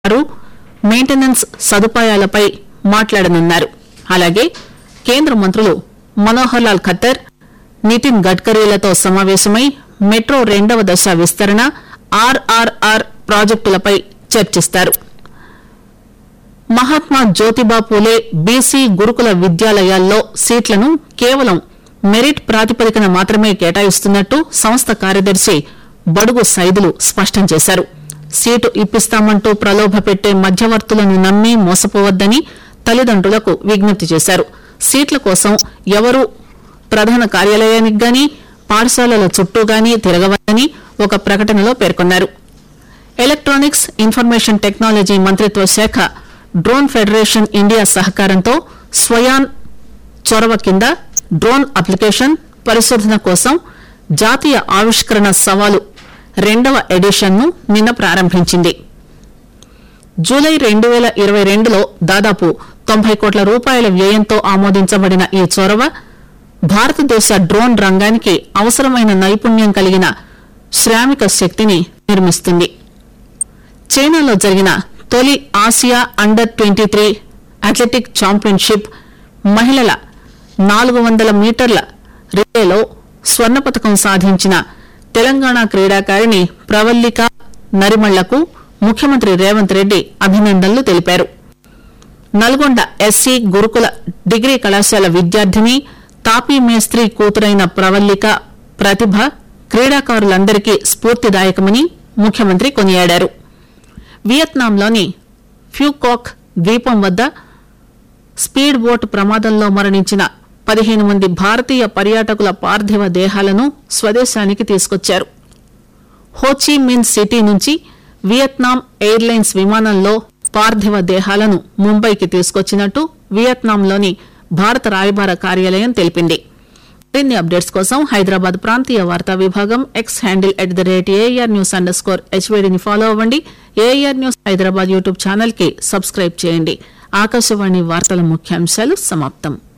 వారు మెయింటెనెన్స్ సదుపాయాలపై మాట్లాడనున్నారు అలాగే కేంద్ర మంత్రులు మనోహర్ లాల్ ఖట్టర్ నితిన్ గడ్కరీలతో సమావేశమై మెట్రో రెండవ దశ విస్తరణ ఆర్ఆర్ఆర్ ప్రాజెక్టులపై చర్చిస్తారు మహాత్మా జ్యోతిబా పూలే బీసీ గురుకుల విద్యాలయాల్లో సీట్లను కేవలం మెరిట్ ప్రాతిపదికన మాత్రమే కేటాయిస్తున్నట్టు సంస్థ కార్యదర్శి బడుగు సైదులు స్పష్టం చేశారు సీటు ఇప్పిస్తామంటూ ప్రలోభ పెట్టే మధ్యవర్తులను నమ్మి మోసపోవద్దని తల్లిదండ్రులకు విజ్ఞప్తి చేశారు సీట్ల కోసం ఎవరూ ప్రధాన కార్యాలయానికి గాని పాఠశాలల చుట్టూ గాని తిరగవద్దని ఒక ప్రకటనలో పేర్కొన్నారు ఎలక్ట్రానిక్స్ ఇన్ఫర్మేషన్ టెక్నాలజీ మంత్రిత్వ శాఖ డ్రోన్ ఫెడరేషన్ ఇండియా సహకారంతో స్వయాన్ చొరవ కింద డ్రోన్ అప్లికేషన్ పరిశోధన కోసం జాతీయ ఆవిష్కరణ సవాలు రెండవ ఎడిషన్ ను నిన్న ప్రారంభించింది జూలై రెండు వేల ఇరవై రెండులో దాదాపు తొంభై కోట్ల రూపాయల వ్యయంతో ఆమోదించబడిన ఈ చొరవ భారతదేశ డ్రోన్ రంగానికి అవసరమైన నైపుణ్యం కలిగిన శ్రామిక శక్తిని నిర్మిస్తుంది చైనాలో జరిగిన తొలి Asia under twenty three athletic championship మహిళల నాలుగు వందల మీటర్ల రిలేలో స్వర్ణ పతకం సాధించిన తెలంగాణ క్రీడాకారిణి ప్రవల్లిక నరిమళ్లకు ముఖ్యమంత్రి రేవంత్ రెడ్డి అభినందనలు తెలిపారు నల్గొండ ఎస్సీ గురుకుల డిగ్రీ కళాశాల విద్యార్థిని తాపీ మేస్త్రి కూతురైన ప్రవల్లిక ప్రతిభ క్రీడాకారులందరికీ స్ఫూర్తిదాయకమని ముఖ్యమంత్రి కొనియాడారు వియత్నాంలోని ఫ్యూకాక్ ద్వీపం వద్ద స్పీడ్ బోట్ ప్రమాదంలో మరణించిన పదిహేను మంది భారతీయ పర్యాటకుల పార్థివ దేహాలను స్వదేశానికి తీసుకొచ్చారు హోచీ మిన్ సిటీ నుంచి వియత్నాం ఎయిర్లైన్స్ విమానంలో పార్థివ దేహాలను ముంబైకి తీసుకొచ్చినట్టు వియత్నాంలోని భారత రాయబార కార్యాలయం తెలిపింది మరిన్ని అప్డేట్స్ కోసం హైదరాబాద్ ప్రాంతీయ వార్తా విభాగం X handle at the rate AIR news under score హెచ్వేడిని ఫాలో అవ్వండి AIR news Hyderabad YouTube channel కి సబ్స్క్రైబ్ చేయండి ఆకాశవాణి వార్తల ముఖ్యాంశాలు సమాప్తం